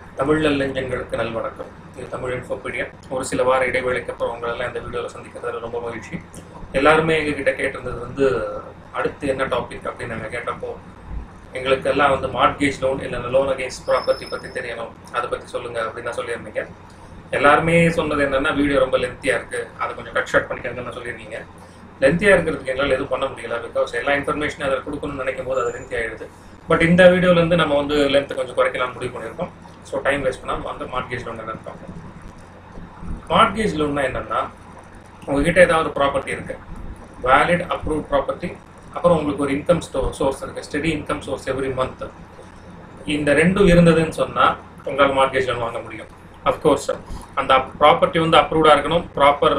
தமிழ் நல்லெஞ்சங்களுக்கு நல்வணக்கம் இது தமிழ் இன்ஃபோபீடியா ஒரு சில வார இடைவேளைக்கு அப்புறம் உங்களெல்லாம் இந்த வீடியோவில் சந்திக்கிறதுல ரொம்ப மகிழ்ச்சி எல்லாருமே எங்ககிட்ட கேட்டிருந்தது வந்து அடுத்து என்ன டாபிக் அப்படின்னு நாங்கள் கேட்டப்போ எங்களுக்கு எல்லாம் வந்து மார்ட்கேஜ் லோன் இல்லை லோன் அகேன்ஸ்ட் ப்ராப்பர்ட்டி பற்றி தெரியணும் அதை பற்றி சொல்லுங்கள் அப்படின்னு தான் சொல்லியிருந்தீங்க எல்லாருமே சொன்னது என்னன்னா வீடியோ ரொம்ப லென்த்தியாக இருக்குது அதை கொஞ்சம் கட் ஷார்ட் பண்ணிக்கணும்னு சொல்லியிருந்தீங்க லென்த்தியாக இருக்கிறதுக்கு எங்களால் எதுவும் பண்ண முடியல பிகாஸ் எல்லா இன்ஃபர்மேஷன் அதில் கொடுக்கணும்னு நினைக்கும் போது அது லென்த்தி ஆகிடுது பட் இந்த வீடியோலேருந்து நம்ம வந்து லென்த்தை கொஞ்சம் குறைக்கலாம் முடிவு பண்ணியிருக்கோம் ஸோ டைம் வேஸ்ட் பண்ணாமல் வந்து மார்ட்கேஜ் லோன் என்னன்னு பார்ப்போம் மார்ட்கேஜ் லோன்னா என்னன்னா உங்ககிட்ட ஏதாவது ஒரு ப்ராப்பர்ட்டி இருக்கு வேலிட் அப்ரூவ் ப்ராப்பர்ட்டி அப்புறம் உங்களுக்கு ஒரு இன்கம் ஸ்டோ சோர்ஸ் இருக்கு steady income source every month இந்த ரெண்டும் இருந்ததுன்னு சொன்னால் உங்களால் மார்ட்கேஜ் லோன் வாங்க முடியும் அஃப்கோர்ஸ் அந்த ப்ராப்பர்ட்டி வந்து அப்ரூவ்டாக இருக்கணும் ப்ராப்பர்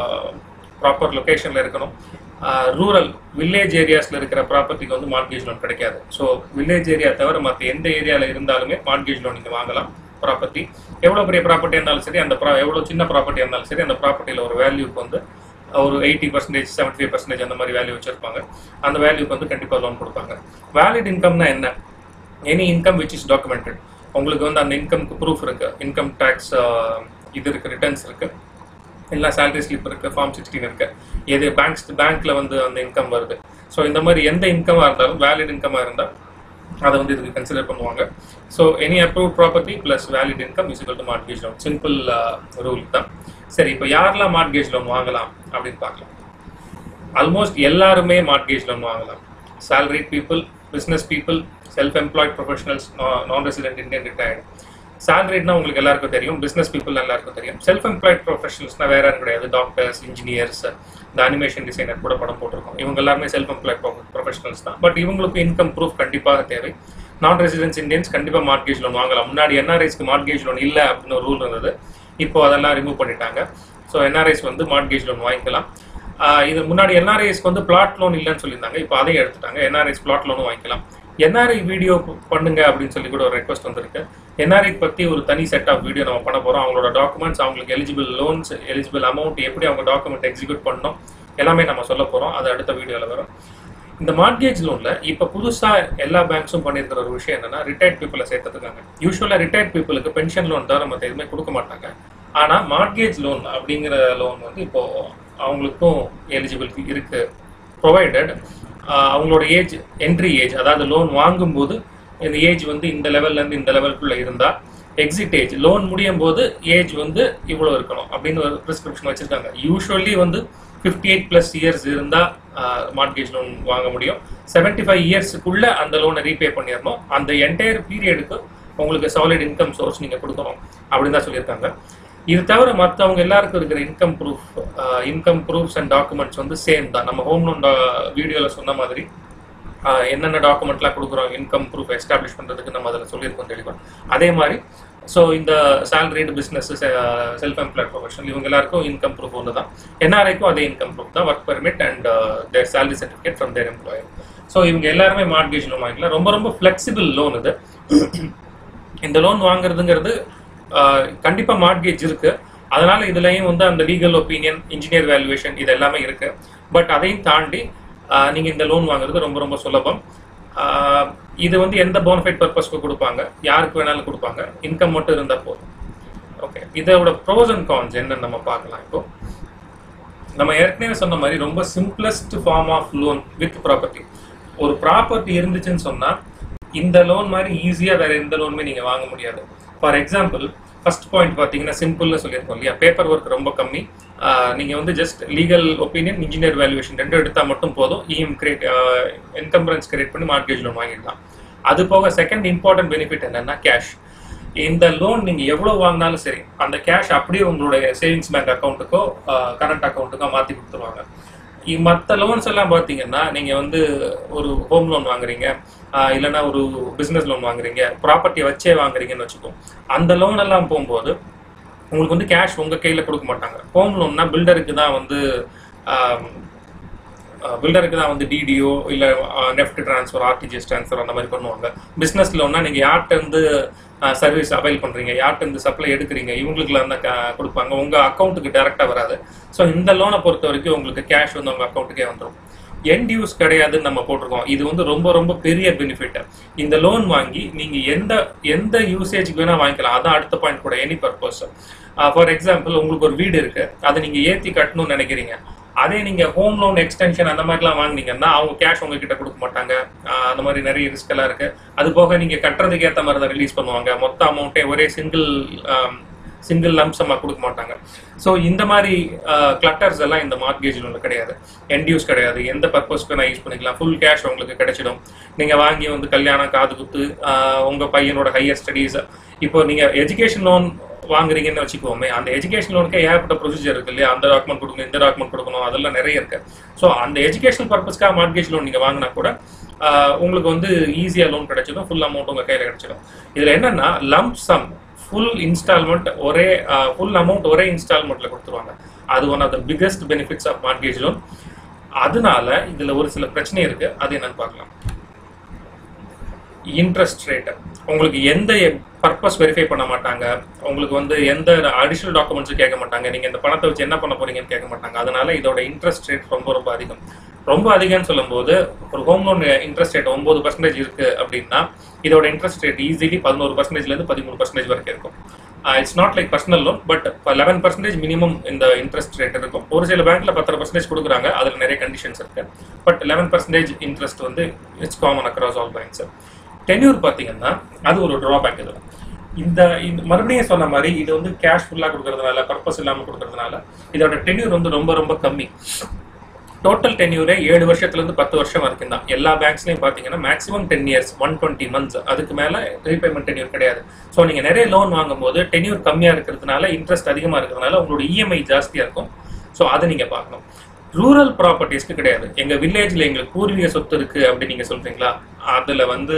ப்ராப்பர் லொக்கேஷனில் இருக்கணும் ரூரல் வில்லேஜ் ஏரியாஸில் இருக்கிற ப்ராப்பர்ட்டிக்கு வந்து மார்ட்கேஜ் லோன் கிடைக்காது ஸோ வில்லேஜ் ஏரியா தவிர மற்ற எந்த ஏரியாவில் இருந்தாலுமே மார்ட்கேஜ் லோன் நீங்கள் வாங்கலாம் ப்ராப்பர்ட்டி எவ்வளோ பெரிய ப்ராப்பர்ட்டி இருந்தாலும் சரி அந்த ப்ரா எவ்வளோ சின்ன ப்ராப்பர்ட்டி இருந்தாலும் சரி அந்த ப்ராப்பர்ட்டியில் ஒரு வேல்யூக்கு வந்து ஒரு eighty percentage seventy five percentage அந்த மாதிரி வேல்யூ வச்சிருப்பாங்க அந்த வேல்யூக்கு வந்து கண்டிப்பாக லோன் கொடுப்பாங்க வேலிட் இன்கம்னா என்ன any income which is documented உங்களுக்கு வந்து அந்த இன்கம்க்கு ப்ரூஃப் இருக்கு இன்கம் டேக்ஸ் இது இருக்கு ரிட்டர்ன்ஸ் இருக்கு எல்லாம் சேலரி ஸ்லிப் இருக்கு ஃபார்ம் சிக்ஸ்டீன் இருக்கு எது பேங்க்ஸ் பேங்க்ல வந்து அந்த இன்கம் வருது ஸோ இந்த மாதிரி எந்த இன்கமாக இருந்தாலும் வேலிட் இன்கமாக இருந்தால் அதை வந்து இதுக்கு கன்சிடர் பண்ணுவாங்க so any approve property plus valid income is to mortgage loan simple rule தான் சரி இப்போ யாரெல்லாம் மார்ட்கேஜ் லோன் வாங்கலாம் அப்படின்னு பார்க்கலாம் ஆல்மோஸ்ட் எல்லாருமே மார்ட்கேஜ் லோன் வாங்கலாம் salaried people business people self employed professionals non resident Indian retired சேலரிட்னா உங்களுக்கு எல்லாருக்கும் தெரியும் பிஸ்னஸ் பீப்புள் எல்லாருக்கும் தெரியும் செல்ஃப் எம்ப்ளாய்ட் ப்ரொஃபஷனல்ஸ்னா வேற யாரும் கிடையாது டாக்டர்ஸ் இன்ஜினியர்ஸ் இந்த அனிமேஷன் டிசைனர் கூட படம் போட்டிருக்கோம் இவங்க எல்லாருமே செல்ஃப் எம்ப்ளாய்ட் ப்ரொஃபஷனல்ஸ் தான் பட் இவங்களுக்கு இன்கம் ப்ரூஃப் கண்டிப்பாக தேவை நான் ரெசிடென்ஸ் இந்தியன்ஸ் கண்டிப்பாக மார்ட்கேஜ் லோன் வாங்கலாம் முன்னாடி என்ஆர்ஐஸ்க்கு மார்ட்கேஜ் லோன் இல்லை அப்படின்னு ஒரு ரூல் இருந்தது இப்போ அதெல்லாம் ரிமூவ் பண்ணிட்டாங்க ஸோ என்ஆர்ஐஸ் வந்து மார்ட்கேஜ் லோன் வாங்கிக்கலாம் ஆஹ் இது முன்னாடி என்ஆர்ஐஸ்க்கு வந்து பிளாட் லோன் இல்லைன்னு சொல்லியிருந்தாங்க இப்போ அதையும் எடுத்துட்டாங்க என்ஆர்ஐஸ் பிளாட் லோனும் வாங்கிக்கலாம் என்ஆர்ஐ வீடியோ பண்ணுங்க அப்படின்னு சொல்லி கூட ஒரு ரெக்வஸ்ட் வந்திருக்கு என்ஆர்ஐ பற்றி ஒரு தனி செட் ஆஃப் வீடியோ நம்ம பண்ண போகிறோம் அவங்களோட டாக்குமெண்ட்ஸ் அவங்களுக்கு எலிஜிபிள் லோன்ஸ் எலிஜிபிள் அமௌண்ட் எப்படி அவங்க டாக்குமெண்ட் எக்ஸிக்யூட் பண்ணணும் எல்லாமே நம்ம சொல்ல போகிறோம் அது அடுத்த வீடியோவில் வரும் இந்த மார்ட்கேஜ் லோனில் இப்போ புதுசாக எல்லா பேங்க்ஸும் பண்ணியிருக்கிற ஒரு விஷயம் என்னன்னா ரிட்டையர்ட் பீப்புளை சேர்த்துருக்காங்க யூஸ்வலாக ரிட்டையர்ட் பீப்புளுக்கு பென்ஷன் லோன் தவிர மற்ற எதுவுமே கொடுக்க மாட்டாங்க ஆனால் மார்ட்கேஜ் லோன் அப்படிங்கிற லோன் வந்து இப்போ அவங்களுக்கும் எலிஜிபிலிட்டி இருக்கு ப்ரொவைடட் அவங்களோட ஏஜ் என்ட்ரி ஏஜ் அதாவது லோன் வாங்கும்போது இந்த ஏஜ் வந்து இந்த லெவல்ல இருந்து இந்த லெவலுக்குள்ள இருந்தா எக்ஸிட் ஏஜ் லோன் முடியும் போது ஏஜ் வந்து இவ்வளோ இருக்கணும் அப்படின்னு ஒரு ப்ரிஸ்கிரிப்ஷன் வச்சிருக்காங்க யூஸ்வலி வந்து ஃபிஃப்டி எயிட் ப்ளஸ் இயர்ஸ் இருந்தால் மார்ட்கேஜ் லோன் வாங்க முடியும் செவன்டி ஃபைவ் இயர்ஸுக்குள்ள அந்த லோனை ரீபே பண்ணிடணும் அந்த என்டையர் பீரியடுக்கு உங்களுக்கு சாலிட் இன்கம் சோர்ஸ் நீங்கள் கொடுக்கணும் அப்படின்னு தான் சொல்லியிருக்காங்க இது தவிர மற்றவங்க எல்லாருக்கும் இருக்கிற income proof income proofs and documents வந்து சேம் தான் நம்ம ஹோம் லோன் வீடியோவில் சொன்ன மாதிரி ஆஹ் என்னென்ன டாக்குமெண்ட்லாம் கொடுக்குறோம் இன்கம் ப்ரூஃப் எஸ்டாப்ளிஷ் பண்ணுறதுக்கு நம்ம அதில் சொல்லியிருக்கோம் தெளிவாக அதே மாதிரி ஸோ இந்த salaried business self employed professional இவங்க எல்லாருக்கும் இன்கம் ப்ரூஃப் ஒன்று தான் என்ஆர்ஐக்கும் அதே இன்கம் ப்ரூஃப் தான் work permit and their salary certificate from their employer so இவங்க எல்லாருமே மார்ட்கேஜ் லோன் வாங்கிக்கலாம் ரொம்ப ரொம்ப ஃப்ளெக்சிபிள் லோன் இது இந்த லோன் வாங்குறதுங்கிறது ஆஹ் கண்டிப்பா மார்ட்கேஜ் இருக்கு அதனால இதுலயும் வந்து அந்த லீகல் ஒப்பீனியன் இன்ஜினியர் வேல்யூவேஷன் இது எல்லாமே இருக்கு பட் அதையும் தாண்டி ஆஹ் நீங்க இந்த லோன் வாங்குறது ரொம்ப ரொம்ப சுலபம் ஆஹ் இது வந்து எந்த போனஃபைட் பர்பஸ்க்கு கொடுப்பாங்க யாருக்கு வேணாலும் கொடுப்பாங்க இன்கம் மட்டும் இருந்தா போதும் ஓகே இதோட ப்ரோஸ் அண்ட் கான்ஸ் என்னன்னு நம்ம பார்க்கலாம் இப்போ நம்ம ஏற்கனவே சொன்ன மாதிரி ரொம்ப simplest form of loan with property ஒரு ப்ராப்பர்ட்டி இருந்துச்சுன்னு சொன்னா இந்த லோன் மாதிரி ஈஸியா வேற எந்த லோனுமே நீங்க வாங்க முடியாது ஃபார் எக்ஸாம்பிள் ஃபர்ஸ்ட் பாயிண்ட் பார்த்தீங்கன்னா சிம்பிள்னு சொல்லியிருக்கோம் இல்லையா பேப்பர் ஒர்க் ரொம்ப கம்மி ஆஹ் நீங்க வந்து just legal opinion engineer valuation ரெண்டும் எடுத்தா மட்டும் போதும் இஎம் கிரியேட் என்கம்பரன்ஸ் கிரியேட் பண்ணி மார்க்கேஜ் லோன் வாங்கிடலாம் அது போக செகண்ட் இம்பார்ட்டன்ட் பெனிஃபிட் என்னன்னா கேஷ் இந்த லோன் நீங்க எவ்வளவு வாங்கினாலும் சரி அந்த கேஷ் அப்படியே உங்களுடைய சேவிங்ஸ் பேங்க் அக்கௌண்ட்டுக்கோ கரண்ட் அக்கௌண்ட்டுக்கோ மாத்தி கொடுத்துருவாங்க மற்ற லோன்ஸ் எல்லாம் பார்த்தீங்கன்னா நீங்க வந்து ஒரு ஹோம் லோன் வாங்குறீங்க ஆஹ் இல்லைன்னா ஒரு பிசினஸ் லோன் வாங்குறீங்க ப்ராப்பர்ட்டியை வச்சே வாங்குறீங்கன்னு வச்சுக்கோ அந்த லோன் எல்லாம் போகும்போது உங்களுக்கு வந்து கேஷ் உங்க கையில கொடுக்க மாட்டாங்க ஹோம் லோன்னா பில்டருக்கு தான் வந்து பில்டருக்கு தான் வந்து டிடிஓ இல்லை நெஃப்ட் ட்ரான்ஸ்ஃபர் ஆர்டிஜிஎஸ் ட்ரான்ஸ்ஃபர் அந்த மாதிரி பண்ணுவாங்க பிஸ்னஸ் லோன்னா நீங்கள் யார்கிட்ட இருந்து சர்வீஸ் அவைல் பண்ணுறீங்க யார்கிட்ட இருந்து சப்ளை எடுக்கிறீங்க இவங்களுக்குல இருந்தால் கொடுப்பாங்க உங்கள் அக்கௌண்ட்டுக்கு டேரெக்டாக வராது ஸோ இந்த லோனை பொறுத்த வரைக்கும் உங்களுக்கு கேஷ் வந்து உங்கள் அக்கௌண்ட்டுக்கே வந்துடும் எண்ட் யூஸ் கிடையாதுன்னு நம்ம போட்டிருக்கோம் இது வந்து ரொம்ப ரொம்ப பெரிய பெனிஃபிட் இந்த லோன் வாங்கி நீங்க எந்த எந்த யூசேஜ்க்கு வேணா வாங்கிக்கலாம் அதான் அடுத்த பாயிண்ட் கூட எனி பர்பஸ் ஃபார் எக்ஸாம்பிள் உங்களுக்கு ஒரு வீடு இருக்கு அதை நீங்க ஏத்தி கட்டணும்னு நினைக்கிறீங்க அதே நீங்க ஹோம் லோன் எக்ஸ்டென்ஷன் அந்த மாதிரிலாம் வாங்குனீங்கன்னா அவங்க கேஷ் உங்ககிட்ட கொடுக்க மாட்டாங்க ஆஹ் அந்த மாதிரி நிறைய ரிஸ்க் எல்லாம் இருக்கு அது போக நீங்க கட்டுறதுக்கு ஏத்த மாதிரி தான் ரிலீஸ் பண்ணுவாங்க மொத்த அமௌண்ட்டே ஒரே சிங்கிள் சிங்கிள் லம்சமா கொடுக்க மாட்டாங்க ஸோ இந்த மாதிரி கிளட்டர்ஸ் எல்லாம் இந்த மார்க்கேஜ் லோன்ல கிடையாது என்டியூஸ் கிடையாது எந்த பர்பஸ்க்கு நான் யூஸ் பண்ணிக்கலாம் ஃபுல் கேஷ் உங்களுக்கு கிடைச்சிடும் நீங்க வாங்கி வந்து கல்யாணம் காது குத்து ஆஹ் உங்க பையனோட ஹையர் ஸ்டடீஸ் இப்போ நீங்க எஜுகேஷன் லோன் வாங்குறீங்கன்னு வச்சுக்கோமே அந்த எஜுகேஷன் லோனுக்கு ஏகப்பட்ட ப்ரொசீஜர் இருக்கு இல்லையா அந்த டாக்குமெண்ட் கொடுக்கணும் இந்த டாக்குமெண்ட் கொடுக்கணும் அதெல்லாம் நிறைய இருக்கு ஸோ அந்த எஜுகேஷன் பர்பஸ்க்காக மார்க்கேஜ் லோன் நீங்க வாங்கினா கூட ஆஹ் உங்களுக்கு வந்து ஈஸியா லோன் கிடைச்சிடும் ஃபுல் அமௌண்ட் உங்க கையில கிடைச்சிடும் இதுல என்னன்னா லம்ப் சம் ஃபுல் இன்ஸ்டால்மெண்ட் ஒரே ஃபுல் அமௌண்ட் ஒரே இன்ஸ்டால்மெண்ட்ல கொடுத்துருவாங்க அது one of the biggest benefits of mortgage loan அதனால இதுல ஒரு சில பிரச்சனை இருக்கு அது என்னன்னு பார்க்கலாம் இன்ட்ரெஸ்ட் ரேட் உங்களுக்கு எந்த பர்பஸ் வெரிஃபை பண்ண மாட்டாங்க உங்களுக்கு வந்து எந்த அடிஷனல் டாக்குமெண்ட்ஸும் கேட்க மாட்டாங்க நீங்க இந்த பணத்தை வச்சு என்ன பண்ண போறீங்கன்னு கேட்க மாட்டாங்க அதனால இதோட இன்ட்ரெஸ்ட் ரேட் ரொம்ப ரொம்ப அதிகம் ரொம்ப அதிகம்னு சொல்லும்போது ஒரு ஹோம் லோன் இன்ட்ரெஸ்ட் ரேட் ஒன்பது பர்சன்டேஜ் இருக்கு அப்படின்னா இதோட இன்ட்ரெஸ்ட் ரேட் ஈஸிலி பதினோரு பர்சன்டேஜ்ல இருந்து பதிமூணு பர்சன்டேஜ் வரைக்கும் இருக்கும் it's not like personal loan but eleven percentage minimum இந்த இன்ட்ரெஸ்ட் ரேட் இருக்கும் ஒரு சில பேங்க்ல பத்தரை பர்சன்டேஜ் கொடுக்குறாங்க அதுல நிறைய கண்டிஷன்ஸ் இருக்கு பட் லெவன் பர்சன்டேஜ் இன்ட்ரெஸ்ட் வந்து it's common across all banks tenure பார்த்தீங்கன்னா அது ஒரு ட்ராபேக் இது இந்த இந்த- மறுபடியும் சொன்ன மாதிரி இது வந்து கேஷ் ஃபுல்லாக கொடுக்கறதுனால பர்பஸ் இல்லாமல் கொடுக்கறதுனால இதோட டென்யூர் வந்து ரொம்ப ரொம்ப கம்மி டோட்டல் டென்யூரே ஏழு வருஷத்துல இருந்து பத்து வருஷம் வரைக்கும் தான் எல்லா பேங்க்ஸ்லயும் பாத்தீங்கன்னா maximum ten years one twenty months அதுக்கு மேல ரீபேமெண்ட் டென்யூர் கிடையாது ஸோ நீங்க நிறைய லோன் வாங்கும்போது டென்யூர் கம்மியா இருக்கிறதுனால இன்ட்ரெஸ்ட் அதிகமா இருக்கிறதுனால உங்களோட இஎம்ஐ ஜாஸ்தியா இருக்கும் ஸோ அதை நீங்க பார்க்கணும் ரூரல் ப்ராப்பர்ட்டிஸ்க்கு கிடையாது எங்க வில்லேஜ்ல எங்களுக்கு பூர்வீக சொத்து இருக்கு அப்படின்னு நீங்க சொல்றீங்களா அதுல வந்து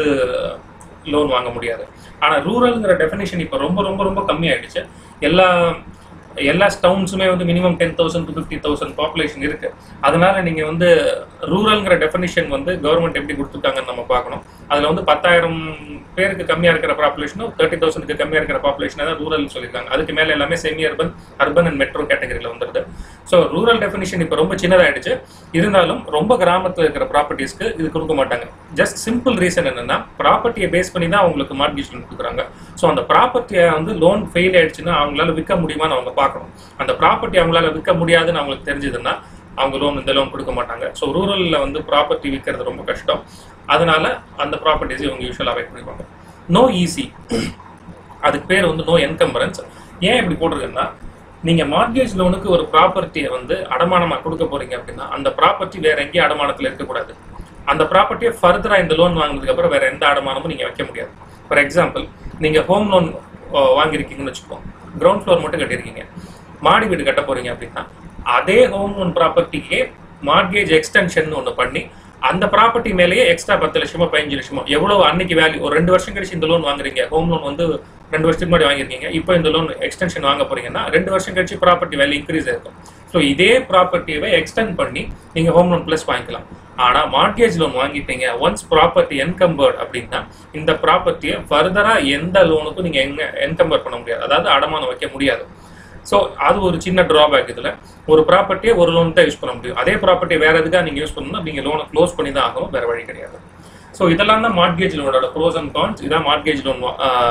லோன் வாங்க முடியாது ஆனா ரூரல்ங்கிற டெஃபினேஷன் இப்போ ரொம்ப ரொம்ப ரொம்ப கம்மியாயிடுச்சு எல்லா எல்லா டவுன்ஸுமே வந்து minimum ten thousand to fifty thousand population இருக்கு அதனால நீங்க வந்து ரூரல்ங்கிற டெஃபினிஷன் வந்து கவர்மெண்ட் எப்படி கொடுத்துருக்காங்கன்னு நம்ம பார்க்கணும் அதுல வந்து பத்தாயிரம் பேருக்கு கம்மியா இருக்கிற பாப்புலேஷனும் தேர்ட்டி தௌசண்ட்க்கு கம்மியா இருக்கிற பாப்புலேஷன் தான் ரூரல் சொல்லியிருக்காங்க அதுக்கு மேல எல்லாமே semi urban urban and metro கேட்டகரியில் வந்துருது ஸோ ரூரல் டெஃபினிஷன் இப்போ ரொம்ப சின்னதாயிடுச்சு இருந்தாலும் ரொம்ப கிராமத்தில் இருக்கிற ப்ராப்பர்ட்டிஸ்க்கு இது கொடுக்க மாட்டாங்க ஜஸ்ட் சிம்பிள் ரீசன் என்னன்னா ப்ராப்பர்ட்டியை பேஸ் பண்ணி தான் அவங்களுக்கு மார்க்கேஜ் லோன் கொடுக்குறாங்க ஸோ அந்த ப்ராப்பர்ட்டியை வந்து லோன் ஃபெயில் ஆயிடுச்சுன்னா அவங்களால விற்க முடியுமான்னு அவங்க பார்க்கணும் அந்த ப்ராப்பர்ட்டி அவங்களால விற்க முடியாதுன்னு அவங்களுக்கு தெரிஞ்சதுன்னா அவங்க லோன் இந்த லோன் கொடுக்க மாட்டாங்க ஸோ ரூரலில் வந்து ப்ராப்பர்ட்டி விற்கிறது ரொம்ப கஷ்டம் அதனால அந்த ப்ராப்பர்ட்டிஸ் இவங்க யூஸ்வலாக அவாய்ட் பண்ணிப்பாங்க நோ ஈஸி அதுக்கு பேர் வந்து நோ என்கம்பரன்ஸ் ஏன் இப்படி போட்டிருக்குன்னா நீங்க மார்கேஜ் லோனுக்கு ஒரு ப்ராப்பர்ட்டியை வந்து அடமானமா கொடுக்க போறீங்க அப்படின்னா அந்த ப்ராப்பர்ட்டி வேற எங்கேயும் அடமானத்துல இருக்கக்கூடாது அந்த ப்ராப்பர்ட்டியை ஃபர்தரா இந்த லோன் வாங்கினதுக்கு அப்புறம் வேற எந்த அடமானமும் நீங்க வைக்க முடியாது ஃபார் எக்ஸாம்பிள் நீங்க ஹோம் லோன் வாங்கியிருக்கீங்கன்னு வச்சுக்கோங்க கிரவுண்ட் ஃப்ளோர் மட்டும் கட்டியிருக்கீங்க மாடி வீடு கட்ட போறீங்க அப்படின்னா அதே ஹோம் லோன் ப்ராப்பர்ட்டிக்கே மார்கேஜ் எக்ஸ்டென்ஷன் ஒன்று பண்ணி அந்த ப்ராப்பர்ட்டி மேலேயே எக்ஸ்ட்ரா பத்து லட்சமோ பதினஞ்சு லட்சமோ எவ்வளவு அன்னைக்கு வேல்யூ ஒரு ரெண்டு வருஷம் கழிச்சு இந்த லோன் வாங்குறீங்க ஹோம் லோன் வந்து ரெண்டு வருஷத்துக்கு முன்னாடி வாங்கியிருக்கீங்க இப்போ இந்த லோன் எக்ஸ்டென்ஷன் வாங்க போறீங்கன்னா ரெண்டு வருஷம் கழிச்சு ப்ராப்பர்ட்டி வேல்யூ இன்க்ரீஸ் ஆயிருக்கும் ஸோ இதே ப்ராப்பர்ட்டியை எக்ஸ்டெண்ட் பண்ணி நீங்க ஹோம் லோன் ப்ளஸ் வாங்கிக்கலாம் ஆனா மார்கேஜ் லோன் வாங்கிட்டீங்க ஒன்ஸ் ப்ராப்பர்ட்டி என்கம்பர்ட் அப்படின்னா இந்த ப்ராப்பர்ட்டியை ஃபர்தரா எந்த லோனுக்கும் நீங்க எங்க என்கம்பர் பண்ண முடியாது அதாவது அடமானம் வைக்க முடியாது ஸோ அது ஒரு சின்ன ட்ராபேக் இதுல ஒரு ப்ராப்பர்ட்டியை ஒரு லோன் தான் யூஸ் பண்ண முடியும் அதே ப்ராப்பர்ட்டி வேற எதுக்காக நீங்க யூஸ் பண்ணணும் நீங்க லோனை க்ளோஸ் பண்ணி தான் ஆகணும் வேற வழி கிடையாது ஸோ இதெல்லாம் தான் மார்கேஜ் லோனோட ப்ரோஸ் அண்ட் கான்ஸ் இதான் மார்கேஜ் லோன்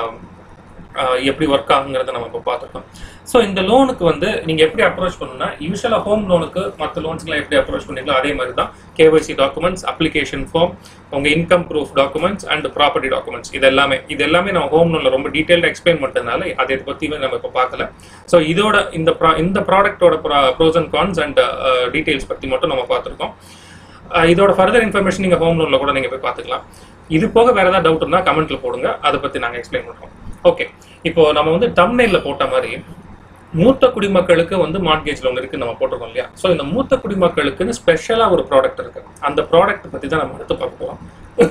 எப்படி ஒர்க் ஆகுங்கிறத நம்ம இப்போ பார்த்துருக்கோம் ஸோ இந்த லோனுக்கு வந்து நீங்க எப்படி அப்ரோச் பண்ணணும்னா யூஸ்வலாக ஹோம் லோனுக்கு மற்ற லோன்ஸ்க்குலாம் எப்படி அப்ரோச் பண்ணீங்களோ அதே மாதிரி தான் கேஒய்சி டாக்குமெண்ட்ஸ் அப்ளிகேஷன் ஃபார்ம் உங்க income proof documents and property documents இது எல்லாமே இது எல்லாமே நம்ம ஹோம் லோனில் ரொம்ப டீட்டெயில்டாக எக்ஸ்பிளைன் பண்ணுறதுனால அதை பற்றியுமே நம்ம இப்போ பார்க்கல ஸோ இதோட இந்த ப்ரா இந்த ப்ராடக்ட்டோட pros and cons and details பற்றி மட்டும் நம்ம பார்த்துருக்கோம் அஹ் இதோட ஃபர்தர் இன்ஃபர்மேஷன் நீங்கள் ஹோம் லோனில் கூட நீங்கள் போய் பார்த்துக்கலாம் இது போக வேற ஏதாவது டவுட் இருந்தால் கமெண்ட்ல போடுங்க அதை பற்றி நாங்கள் எக்ஸ்பிளைன் பண்ணுறோம் ஓகே இப்போ நம்ம வந்து தம்னைல போட்ட மாதிரி மூத்த குடிமக்களுக்கு வந்து மார்கேஜ் லோன் இருக்கு நம்ம போட்டிருக்கோம் இல்லையா ஸோ இந்த மூத்த குடிமக்களுக்குன்னு ஸ்பெஷலாக ஒரு ப்ராடக்ட் இருக்கு அந்த ப்ராடக்ட் பற்றி தான் நம்ம அடுத்து பார்க்க போகிறோம்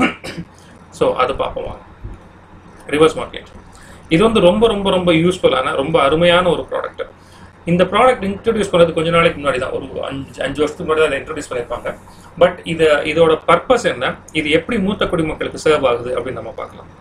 ஸோ அது பார்ப்போம் வாங்க ரிவர்ஸ் மார்க்கெட் இது வந்து ரொம்ப ரொம்ப ரொம்ப யூஸ்ஃபுல்லான ரொம்ப அருமையான ஒரு ப்ராடக்ட் இந்த ப்ராடக்ட் இன்ட்ரடியூஸ் பண்ணது கொஞ்ச நாளைக்கு முன்னாடி தான் ஒரு அஞ்சு அஞ்சு வருஷத்துக்கு முன்னாடி தான் இன்ட்ரடியூஸ் பண்ணியிருப்பாங்க பட் இது இதோட பர்பஸ் என்ன இது எப்படி மூத்த குடிமக்களுக்கு சர்வ் ஆகுது அப்படின்னு நம்ம பார்க்கலாம்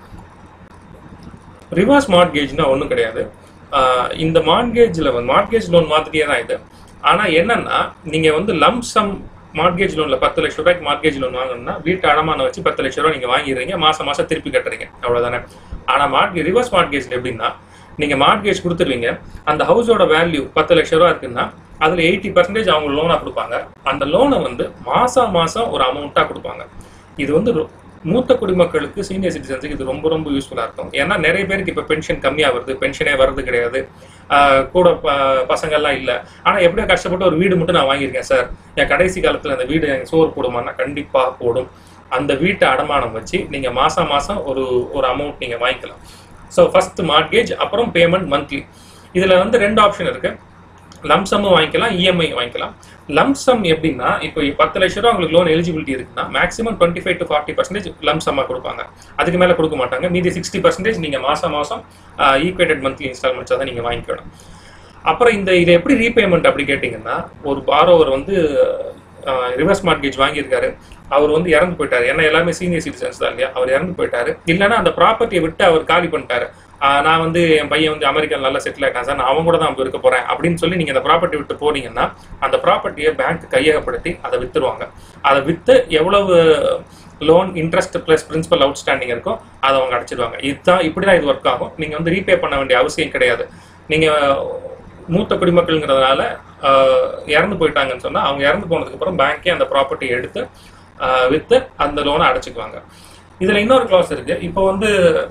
ரிவர்ஸ் மார்கேஜ்னா ஒன்றும் கிடையாது ஆஹ் இந்த மார்கேஜில் வந்து மார்கேஜ் லோன் மாதிரியே தான் இது ஆனால் என்னன்னா நீங்கள் வந்து லம்சம் மார்கேஜ் லோன்ல பத்து லட்ச ரூபாய்க்கு மார்கேஜ் லோன் வாங்கணும்னா வீட்டு அடமானம் வச்சு பத்து லட்ச ரூபாய் நீங்க வாங்கிடுறீங்க மாசம் மாசம் திருப்பி கட்டுறீங்க அவ்வளவுதானே ஆனா மார்கே ரிவர்ஸ் மார்கேஜ்ல எப்படின்னா நீங்க மார்கேஜ் கொடுத்துருவீங்க அந்த ஹவுஸோட வேல்யூ பத்து லட்ச ரூபா இருக்குன்னா அதுல எயிட்டி பர்சன்டேஜ் அவங்க லோனா கொடுப்பாங்க அந்த லோனை வந்து மாசம் மாசம் ஒரு அமௌண்ட்டா கொடுப்பாங்க இது வந்து ரொ- மூத்த குடிமக்களுக்கு சீனியர் சிட்டிசன்ஸுக்கு இது ரொம்ப ரொம்ப யூஸ்ஃபுல்லா இருக்கும் ஏன்னா நிறைய பேருக்கு இப்ப பென்ஷன் கம்மியா வருது பென்ஷனே வர்றது கிடையாது ஆஹ் கூட ப- பசங்கள்லாம் இல்ல ஆனா எப்படியோ கஷ்டப்பட்டு ஒரு வீடு மட்டும் நான் வாங்கியிருக்கேன் சார் என் கடைசி காலத்துல அந்த வீடு எனக்கு சோறு போடுமான்னா கண்டிப்பா போடும் அந்த வீட்டை அடமானம் வச்சு நீங்க மாசம் மாசம் ஒரு ஒரு அமௌண்ட் நீங்க வாங்கிக்கலாம் ஸோ ஃபர்ஸ்ட் மார்கேஜ் அப்புறம் பேமெண்ட் மந்த்லி இதுல வந்து ரெண்டு ஆப்ஷன் இருக்கு லம்சமும் வாங்கிக்கலாம் இஎம்ஐ வாங்கிக்கலாம் லம்சம் எப்படின்னா இப்போ பத்து லட்ச ரூபா உங்களுக்கு லோன் எலிஜிபிலிட்டி இருக்குன்னா maximum twenty five to forty percentage லம்சமா கொடுப்பாங்க அதுக்கு மேல கொடுக்க மாட்டாங்க மீதி சிக்ஸ்டி பர்சன்டேஜ் நீங்க மாசம் மாசம் ஈக்குவேட்டட் மந்த்லி இன்ஸ்டால்மெண்ட்ஸாக தான் நீங்க வாங்கிக்கணும் அப்புறம் இந்த இதை எப்படி ரீபேமெண்ட் அப்படி கேட்டிங்கன்னா ஒரு பாரோவர் வந்து ரிவர்ஸ் மார்கேஜ் வாங்கியிருக்காரு அவர் வந்து இறந்து போயிட்டாரு ஏன்னா எல்லாமே சீனியர் சிட்டிசன்ஸ் தான் இல்லையா அவர் இறந்து போயிட்டாரு இல்லைன்னா அந்த ப்ராப்பர்ட்டியை விட்டு அவர் காலி பண்ணிட்டாரு ஆஹ் நான் வந்து என் பையன் வந்து அமெரிக்கன் நல்லா செட்டில் ஆயிட்டான் சார் நான் அவன் கூட தான் அங்க இருக்க போறேன் அப்படின்னு சொல்லி நீங்க அந்த ப்ராப்பர்ட்டி விட்டு போனீங்கன்னா அந்த ப்ராப்பர்ட்டியை பேங்க் கையகப்படுத்தி அதை வித்துருவாங்க அதை வித்து எவ்வளவு loan interest plus principal outstanding இருக்கோ அதை அவங்க அடைச்சிடுவாங்க இதுதான் இப்படிதான் இது ஒர்க் ஆகும் நீங்க வந்து ரீபே பண்ண வேண்டிய அவசியம் கிடையாது நீங்க மூத்த குடிமக்கள்ங்கிறதுனால ஆஹ், இறந்து போயிட்டாங்கன்னு சொன்னா அவங்க இறந்து போனதுக்கு அப்புறம் பேங்க்கே அந்த ப்ராப்பர்ட்டியை எடுத்து ஆஹ், வித்து அந்த லோனை அடைச்சிக்குவாங்க இதுல இன்னொரு clause இருக்கு இப்போ வந்து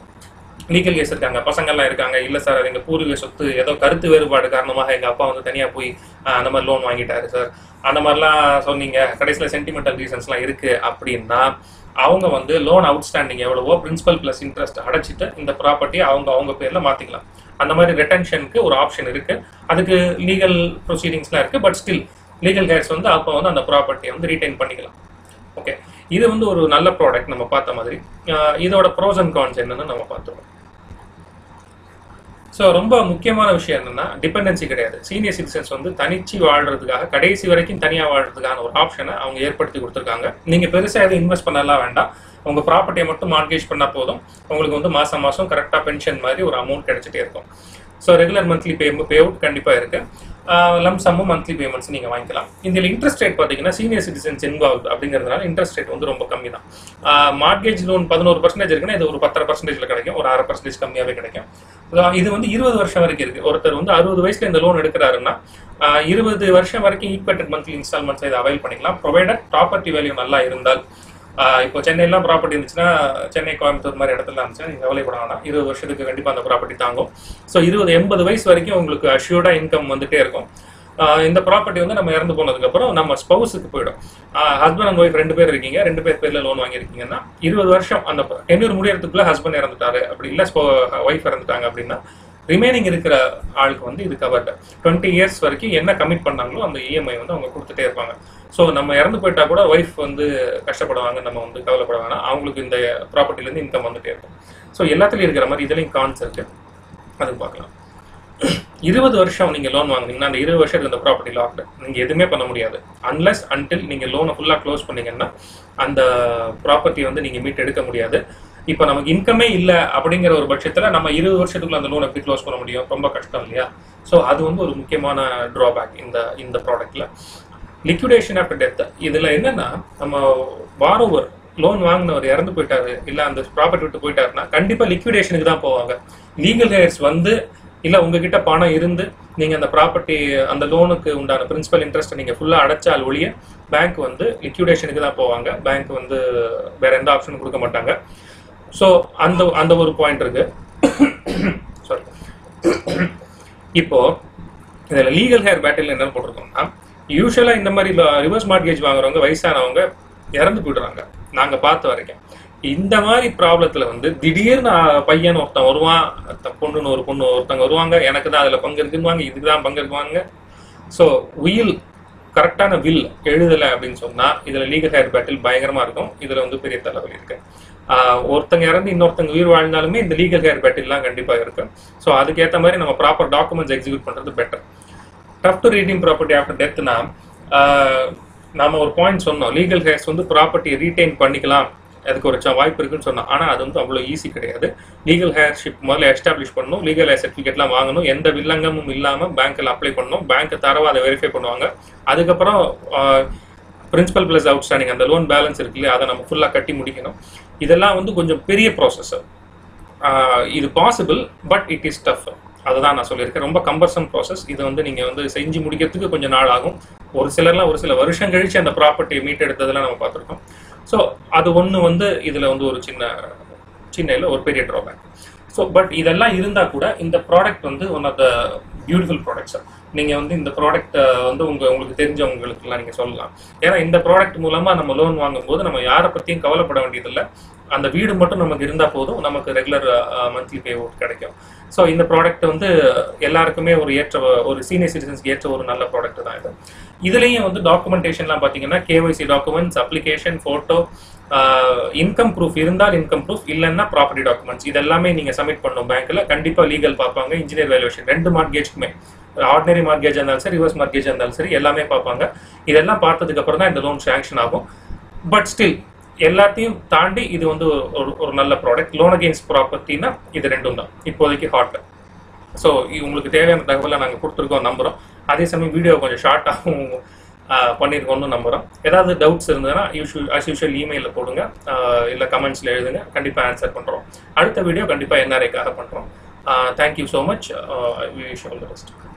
லீகல் கேஸ் இருக்காங்க பசங்கள்லாம் இருக்காங்க இல்ல சார் அது எங்க பூர்வீக சொத்து ஏதோ கருத்து வேறுபாடு காரணமாக எங்க அப்பா வந்து தனியா போய் ஆஹ், அந்த மாதிரி லோன் வாங்கிட்டாரு சார் அந்த மாதிரிலாம் சொன்னீங்க கடைசியில் சென்டிமெண்டல் ரீசன்ஸ்லாம் இருக்கு அப்படின்னா அவங்க வந்து லோன் அவுட்ஸ்டாண்டிங் எவ்வளவோ பிரின்சிபல் பிளஸ் இன்ட்ரெஸ்ட் அடைச்சிட்டு இந்த ப்ராப்பர்ட்டியை அவங்க அவங்க பேர்ல மாத்திக்கலாம் அந்த மாதிரி ரெட்டென்ஷனுக்கு ஒரு ஆப்ஷன் இருக்கு அதுக்கு லீகல் ப்ரொசீடிங்ஸ்லாம் இருக்கு பட் ஸ்டில் லீகல் ஹேர்ஸ் வந்து அப்போ வந்து அந்த ப்ராப்பர்ட்டியை வந்து ரீடைன் பண்ணிக்கலாம் ஓகே இது வந்து ஒரு நல்ல ப்ராடக்ட் நம்ம பார்த்த மாதிரி ஆஹ் இதோட ப்ரோஸ் அண்ட் கான்ஸ் என்னன்னு நம்ம பார்த்துருவோம் ஸோ ரொம்ப முக்கியமான விஷயம் என்னன்னா டிபெண்டன்சி கிடையாது சீனியர் சிட்டிசன்ஸ் வந்து தனிச்சு வாழ்றதுக்காக கடைசி வரைக்கும் தனியாக வாழ்றதுக்கான ஒரு ஆப்ஷனை அவங்க ஏற்படுத்தி கொடுத்துருக்காங்க நீங்க பெருசா எதுவும் இன்வெஸ்ட் பண்ணலாம் வேண்டாம் உங்க ப்ராப்பர்ட்டியை மட்டும் மார்கேஜ் பண்ணா போதும் உங்களுக்கு வந்து மாசம் மாசம் கரெக்டா பென்ஷன் மாதிரி ஒரு அமௌண்ட் கிடைச்சிட்டே இருக்கும் so regular monthly pay pay out கண்டிப்பா இருக்கு லம்சம்மும் மந்த்லி பேமெண்ட்ஸ் நீங்க வாங்கிக்கலாம் இதில் இன்ட்ரெஸ்ட் ரேட் பார்த்தீங்கன்னா சீனியர் சிட்டிசன்ஸ் இன்வால்வ் அப்படிங்கிறதுனால இன்ட்ரெஸ்ட் ரேட் வந்து ரொம்ப கம்மி தான் மார்கேஜ் லோன் பதினோரு பர்சன்டேஜ் இருக்குன்னா இது ஒரு பத்தரை பர்சன்டேஜ்ல கிடைக்கும் ஒரு அரை பர்சன்டேஜ் கம்மியாவே கிடைக்கும் So, இது வந்து இருபது வருஷம் வரைக்கும் இருக்கு ஒருத்தர் வந்து அறுபது வயசுல இந்த லோன் எடுக்கிறாருன்னா ஆஹ் இருபது வருஷம் வரைக்கும் ஈக்வேட்டட் மந்த்லி இன்ஸ்டால்மெண்ட்ஸ் இதை அவைல் பண்ணிக்கலாம் ப்ரொவைடட் ப்ராப்பர்ட்டி வேல்யூ நல்லா இருந்தால் ஆஹ் இப்போ சென்னையெல்லாம் ப்ராப்பர்ட்டி இருந்துச்சுன்னா சென்னை கோயம்புத்தூர் மாதிரி இடத்துல இருந்துச்சுன்னா நீங்கள் கவலைப்பட வேண்டாம் இருபது வருஷத்துக்கு கண்டிப்பாக அந்த ப்ராப்பர்ட்டி தாங்கும் ஸோ இருபது எண்பது வயசு வரைக்கும் உங்களுக்கு அஷ்யூர்டா இன்கம் வந்துட்டே இருக்கும் ஆஹ் இந்த ப்ராப்பர்ட்டி வந்து நம்ம இறந்து போனதுக்கு அப்புறம் நம்ம ஸ்பௌஸுக்கு போயிடும் ஹஸ்பண்ட் அண்ட் ஒய்ஃப் ரெண்டு பேர் இருக்கீங்க ரெண்டு பேர் பேர்ல லோன் வாங்கியிருக்கீங்கன்னா இருபது வருஷம் அந்த டென்யூர் முடியறதுக்குள்ள ஹஸ்பண்ட் இறந்துட்டாரு அப்படி இல்ல ஒய்ஃப் இறந்துட்டாங்க அப்படின்னா ரிமைனிங் இருக்கிற ஆளுக்கு வந்து இது கவர்டு டுவெண்ட்டி இயர்ஸ் வரைக்கும் என்ன கமிட் பண்ணாங்களோ அந்த இஎம்ஐ வந்து அவங்க கொடுத்துட்டே இருப்பாங்க ஸோ நம்ம இறந்து போயிட்டா கூட ஒய்ஃப் வந்து கஷ்டப்படுவாங்க நம்ம வந்து கவலைப்பட வேணாம் அவங்களுக்கு இந்த ப்ராப்பர்ட்டிலேருந்து இன்கம் வந்துட்டே இருக்கும் ஸோ எல்லாத்துலேயும் இருக்கிற மாதிரி இதுலேயும் கான்ஸ் இருக்கு அது பார்க்கலாம் இருபது வருஷம் நீங்க லோன் வாங்குனீங்கன்னா அந்த இருபது வருஷத்துக்கு அந்த ப்ராப்பர்ட்டி லாக்டு நீங்க எதுவுமே பண்ண முடியாது அன்லஸ் அன்டில் நீங்க லோனை ஃபுல்லா க்ளோஸ் பண்ணீங்கன்னா அந்த ப்ராப்பர்ட்டி வந்து நீங்க மீட் எடுக்க முடியாது இப்போ நமக்கு இன்கமே இல்லை அப்படிங்கிற ஒரு பட்சத்துல நம்ம இருபது வருஷத்துக்குள்ள அந்த லோன் எப்படி க்ளோஸ் பண்ண முடியும் ரொம்ப கஷ்டம் இல்லையா ஸோ அது வந்து ஒரு முக்கியமான ட்ராபேக் இந்த இந்த ப்ராடக்ட்ல லிக்விடேஷன் ஆஃப்டர் டெத் இதுல என்னன்னா நம்ம பாரோவர் லோன் வாங்கினவர் இறந்து போயிட்டாரு இல்ல அந்த ப்ராப்பர்ட்டி விட்டு போயிட்டாருன்னா கண்டிப்பா லிக்விடேஷனுக்கு தான் போவாங்க லீகல் ஹேர்ஸ் வந்து இல்ல உங்ககிட்ட பணம் இருந்து நீங்க அந்த ப்ராப்பர்ட்டி அந்த லோனுக்கு உண்டான பிரின்சிபல் இன்ட்ரெஸ்ட் நீங்க ஃபுல்லா அடைச்சால் ஒழிய பேங்க் வந்து லிக்விடேஷனுக்கு தான் போவாங்க பேங்க் வந்து வேற எந்த ஆப்ஷனும் கொடுக்க மாட்டாங்க ஸோ அந்த அந்த ஒரு பாயிண்ட் இருக்கு சாரி இப்போ இதுல லீகல் ஹேர் பேட்டில் என்ன போட்டிருக்கோம்னா யூஸ்வலா இந்த மாதிரி ரிவர்ஸ் மார்கேஜ் வாங்குறவங்க வயசானவங்க இறந்து போயிடுறாங்க நாங்க பார்த்த வரைக்கும் இந்த மாதிரி ப்ராப்ளத்துல வந்து திடீர்னு அஹ், பையன் ஒருத்தன் வருவான் த- பொண்ணுன்னு ஒரு பொண்ணு ஒருத்தங்க வருவாங்க எனக்கு தான் அதுல பங்கு இருக்குவாங்க இதுக்கு தான் பங்கு இருக்குவாங்க ஸோ உயில் கரெக்டான வில் எழுதலை அப்படின்னு சொன்னா இதுல லீகல் ஹேர் பேட்டில் பயங்கரமா இருக்கும் இதுல வந்து பெரிய தலைவலி இருக்கு ஆஹ் ஒருத்தங்க இறந்து இன்னொருத்தங்க உயிர் வாழ்ந்தாலுமே இந்த லீகல் ஹேர் பேட்டில்லாம் கண்டிப்பா இருக்கு ஸோ அதுக்கேற்ற மாதிரி நம்ம ப்ராப்பர் டாக்குமெண்ட்ஸ் எக்ஸிக்யூட் பண்றது better tough to reading property after டெத்னா நாம ஒரு பாயிண்ட் சொன்னோம் லீகல் ஹேர்ஸ் வந்து ப்ராப்பர்ட்டியை ரீடைன் பண்ணிக்கலாம் அதுக்கு ஒரு ச- வாய்ப்பு இருக்குன்னு சொன்னோம் ஆனால் அது வந்து அவ்வளோ ஈஸி கிடையாது லீகல் ஹேர்ஷிப் முதல்ல எஸ்டாப்ளிஷ் பண்ணணும் லீகல் ஹேர் சர்டிஃபிகேட்லாம் வாங்கணும் எந்த வில்லங்கமும் இல்லாமல் பேங்க்கில் அப்ளை பண்ணணும் பேங்க் தரவா அதை வெரிஃபை பண்ணுவாங்க அதுக்கப்புறம் பிரின்சிபல் ப்ளஸ் அவுட்ஸ்டாண்டிங் அந்த லோன் பேலன்ஸ் இருக்கு இல்லையா அதை நம்ம ஃபுல்லாக கட்டி முடிக்கணும் இதெல்லாம் வந்து கொஞ்சம் பெரிய ப்ராசஸ் இது possible but it is tough அதுதான் நான் சொல்லியிருக்கேன் ரொம்ப கம்பர்சம் ப்ராசஸ் இது வந்து நீங்கள் வந்து செஞ்சு முடிக்கிறதுக்கு கொஞ்சம் நாள் ஆகும் ஒரு சிலர்லாம் ஒரு சில வருஷம் கழிச்சு அந்த ப்ராப்பர்ட்டியை மீட் எடுத்ததெல்லாம் நம்ம பார்த்துருக்கோம் ஸோ அது ஒன்று வந்து இதில் வந்து ஒரு சின்ன சின்ன இல்லை ஒரு பெரிய ட்ராபேக் ஸோ பட் இதெல்லாம் இருந்தால் கூட இந்த ப்ராடக்ட் வந்து one of the beautiful products நீங்கள் வந்து இந்த ப்ராடக்ட் வந்து உங்கள் உங்களுக்கு தெரிஞ்சவங்களுக்குலாம் நீங்கள் சொல்லலாம் ஏன்னா இந்த ப்ராடக்ட் மூலமாக நம்ம லோன் வாங்கும்போது நம்ம யாரை பற்றியும் கவலைப்பட வேண்டியதில்லை அந்த வீடு மட்டும் நமக்கு இருந்தால் போதும் நமக்கு ரெகுலர் மந்த்லி பே அவுட் கிடைக்கும் ஸோ இந்த ப்ராடக்ட் வந்து எல்லாருக்குமே ஒரு ஏற்ற ஒரு சீனியர் சிட்டிசன்ஸ்க்கு ஏற்ற ஒரு நல்ல ப்ராடக்ட் தான் இது இதுலேயும் வந்து டாக்குமெண்டேஷன்லாம் பார்த்தீங்கன்னா KYC documents application photo income proof இருந்தால் இன்கம் ப்ரூஃப் இல்லைன்னா ப்ராப்பர்ட்டி டாக்குமெண்ட்ஸ் இது எல்லாமே நீங்கள் சப்மிட் பண்ணணும் பேங்க்கில் கண்டிப்பாக லீகல் பார்ப்பாங்க இன்ஜினியர் வேல்யூஷன் ரெண்டு மார்க்கேஜ்க்குமே ஆர்டினரி மார்க்கேஜ் இருந்தாலும் சரி ரிவர்ஸ் மார்க்கேஜ் இருந்தாலும் சரி எல்லாமே பார்ப்பாங்க இதெல்லாம் பார்த்ததுக்கு அப்புறம் தான் இந்த லோன் சேங்ஷன் ஆகும் பட் ஸ்டில் எல்லாத்தையும் தாண்டி இது வந்து ஒரு ஒரு நல்ல ப்ராடக்ட் லோன் அகெயின்ஸ்ட் ப்ராப்பர்ட்டினா இது ரெண்டும் தான் இப்போதைக்கு ஹாட் ஸோ உங்களுக்கு தேவையான தகவலை நாங்கள் கொடுத்துருக்கோம் நம்புகிறோம் அதே சமயம் வீடியோ கொஞ்சம் ஷார்ட்டாகவும் பண்ணியிருக்கோம்னு நம்புகிறோம் ஏதாவது டவுட்ஸ் இருந்ததுன்னா யூஷுவல் அஸ் யூஷுவல் இமெயிலில் போடுங்க இல்லை கமெண்ட்ஸில் எழுதுங்க கண்டிப்பாக ஆன்சர் பண்ணுறோம் அடுத்த வீடியோ கண்டிப்பாக என்ஆர்ஐக்காக பண்ணுறோம் thank you so much wish all the best